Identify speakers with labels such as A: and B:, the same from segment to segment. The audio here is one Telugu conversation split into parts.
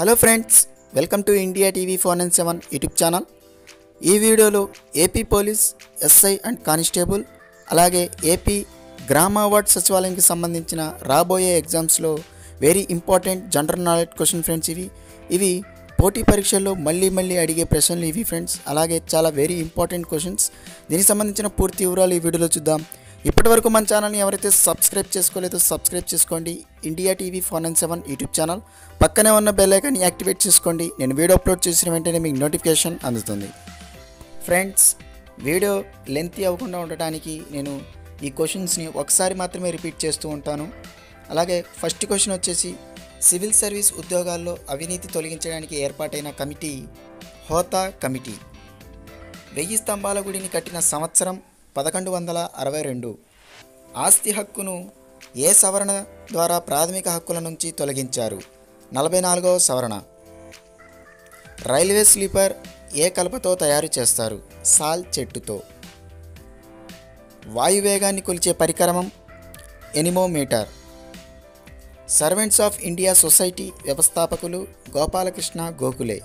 A: hello friends welcome to India TV four nine seven YouTube channel ఈ వీడియోలో AP police SI and constable అలాగే ఏపీ గ్రామ అవార్డ్ సచివాలయంకి సంబంధించిన రాబోయే ఎగ్జామ్స్లో very important general knowledge question friends ఇవి ఇవి పోటీ పరీక్షల్లో మళ్ళీ మళ్ళీ అడిగే ప్రశ్నలు ఇవి ఫ్రెండ్స్ అలాగే చాలా వెరీ ఇంపార్టెంట్ క్వశ్చన్స్ దీనికి సంబంధించిన పూర్తి వివరాలు ఈ వీడియోలో చూద్దాం ఇప్పటివరకు మన ఛానల్ని ఎవరైతే సబ్స్క్రైబ్ చేసుకోలేదో సబ్స్క్రైబ్ చేసుకోండి India TV four nine seven YouTube channel పక్కనే ఉన్న బెల్ ఐకాన్ని యాక్టివేట్ చేసుకోండి నేను వీడియో అప్లోడ్ చేసిన వెంటనే మీకు నోటిఫికేషన్ అందుతుంది ఫ్రెండ్స్ వీడియో లెంతీ అవ్వకుండా ఉండటానికి నేను ఈ క్వశ్చన్స్ని ఒకసారి మాత్రమే రిపీట్ చేస్తూ ఉంటాను అలాగే ఫస్ట్ క్వశ్చన్ వచ్చేసి సివిల్ సర్వీస్ ఉద్యోగాల్లో అవినీతి తొలగించడానికి ఏర్పాటైన కమిటీ హోతా కమిటీ వెయ్యి స్తంభాల గుడిని కట్టిన సంవత్సరం పదకొండు వందల అరవై రెండు ఆస్తి హక్కును ఏ సవరణ ద్వారా ప్రాథమిక హక్కుల నుంచి తొలగించారు నలభై నాలుగవ సవరణ రైల్వే స్లీపర్ ఏ కలపతో తయారు చేస్తారు సాల్ చెట్టుతో వాయువేగాన్ని కొలిచే పరికరమం anemometer servants of India society వ్యవస్థాపకులు గోపాలకృష్ణ గోఖలే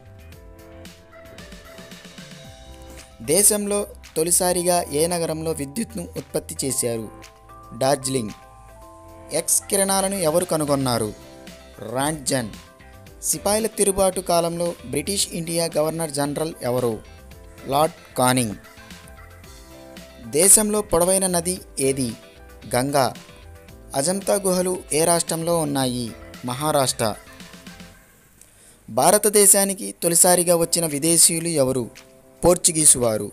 A: దేశంలో తొలిసారిగా ఏ నగరంలో విద్యుత్ను ఉత్పత్తి చేశారు డార్జిలింగ్ ఎక్స్ కిరణాలను ఎవరు కనుగొన్నారు రాండ్జన్ సిపాయిల తిరుగుబాటు కాలంలో బ్రిటిష్ ఇండియా గవర్నర్ జనరల్ ఎవరు లార్డ్ కానింగ్ దేశంలో పొడవైన నది ఏది గంగా అజంతా గుహలు ఏ రాష్ట్రంలో ఉన్నాయి మహారాష్ట్ర భారతదేశానికి తొలిసారిగా వచ్చిన విదేశీయులు ఎవరు పోర్చుగీసు వారు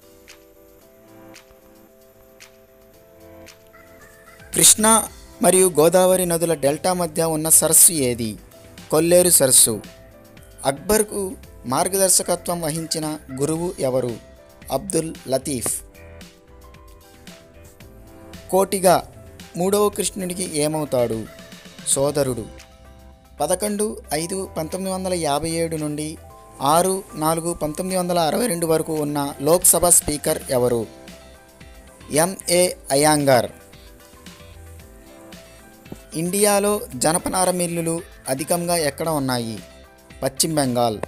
A: కృష్ణా మరియు గోదావరి నదుల డెల్టా మధ్య ఉన్న సరస్సు ఏది కొల్లేరు సరస్సు అక్బర్కు మార్గదర్శకత్వం వహించిన గురువు ఎవరు అబ్దుల్ లతీఫ్ కోటిగా మూడవ కృష్ణుడికి ఏమవుతాడు సోదరుడు పదకొండు ఐదు పంతొమ్మిది వందల యాభై ఏడు నుండి ఆరు నాలుగు పంతొమ్మిది వందల అరవై రెండు వరకు ఉన్న లోక్సభ స్పీకర్ ఎవరు ఎంఏ అయాంగర్ ఇండియాలో జనపనార మిల్లులు అధికంగా ఎక్కడ ఉన్నాయి పశ్చిమ బెంగాల్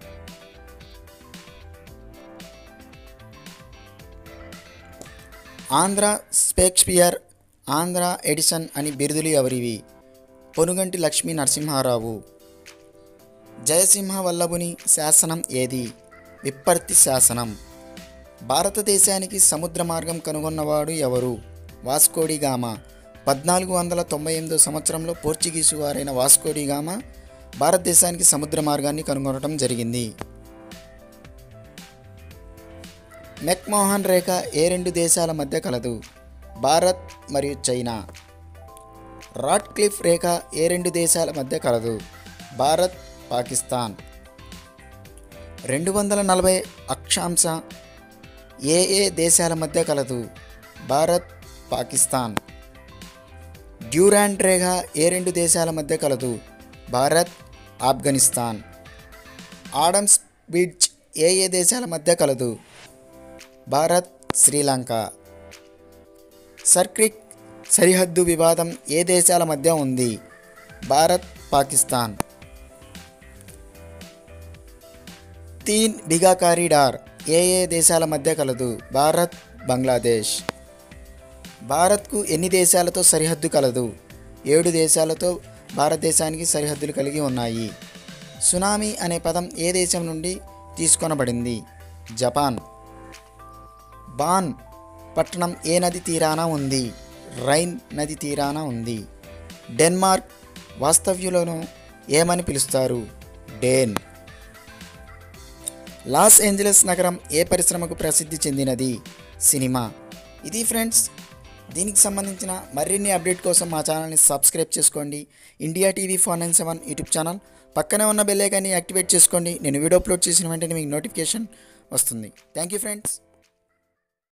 A: ఆంధ్ర షేక్స్పియర్ ఆంధ్ర ఎడిసన్ అని బిరుదులు ఎవరివి పొనుగంటి లక్ష్మీ నరసింహారావు జయసింహ వల్లభుని శాసనం ఏది విప్పర్తి శాసనం భారతదేశానికి సముద్ర మార్గం కనుగొన్నవాడు ఎవరు వాస్కోడి గామా పద్నాలుగు వందల తొంభై ఎనిమిదో సంవత్సరంలో పోర్చుగీసు వారైన వాస్కోడి గామా భారతదేశానికి సముద్ర మార్గాన్ని కనుగొనడం జరిగింది మెక్మోహన్ రేఖ ఏ రెండు దేశాల మధ్య కలదు భారత్ మరియు చైనా రాట్ క్లిఫ్ రేఖ ఏ రెండు దేశాల మధ్య కలదు భారత్ పాకిస్తాన్ రెండు వందల నలభై అక్షాంశ ఏ ఏ దేశాల మధ్య కలదు భారత్ పాకిస్తాన్ డ్యూరాండ్ రేఖ ఏ రెండు దేశాల మధ్య కలదు భారత్ ఆఫ్ఘనిస్తాన్ ఆడమ్స్ బ్రిడ్జ్ ఏ ఏ దేశాల మధ్య కలదు భారత్ శ్రీలంక సర్క్రిక్ సరిహద్దు వివాదం ఏ దేశాల మధ్య ఉంది భారత్ పాకిస్తాన్ తీన్ బిగా కారిడార్ ఏ ఏ దేశాల మధ్య కలదు భారత్ బంగ్లాదేశ్ భారత్కు ఎన్ని దేశాలతో సరిహద్దు కలదు ఏడు దేశాలతో భారతదేశానికి సరిహద్దులు కలిగి ఉన్నాయి సునామీ అనే పదం ఏ దేశం నుండి తీసుకొనబడింది జపాన్ బాన్ పట్టణం ఏ నది తీరాన ఉంది రైన్ నది తీరాన ఉంది డెన్మార్క్ వాస్తవ్యులను ఏమని పిలుస్తారు డేన్ లాస్ ఏంజలస్ నగరం ఏ పరిశ్రమకు ప్రసిద్ధి చెందినది సినిమా ఇది ఫ్రెండ్స్ దీనికి సంబంధించిన మరిన్ని అప్డేట్ కోసం మా ఛానల్ని సబ్స్క్రైబ్ చేసుకోండి India TV four nine seven YouTube channel పక్కనే ఉన్న బెల్ ఐకాన్ని యాక్టివేట్ చేసుకోండి నేను వీడియో అప్లోడ్ చేసిన వెంటనే మీకు నోటిఫికేషన్ వస్తుంది థ్యాంక్ యూ ఫ్రెండ్స్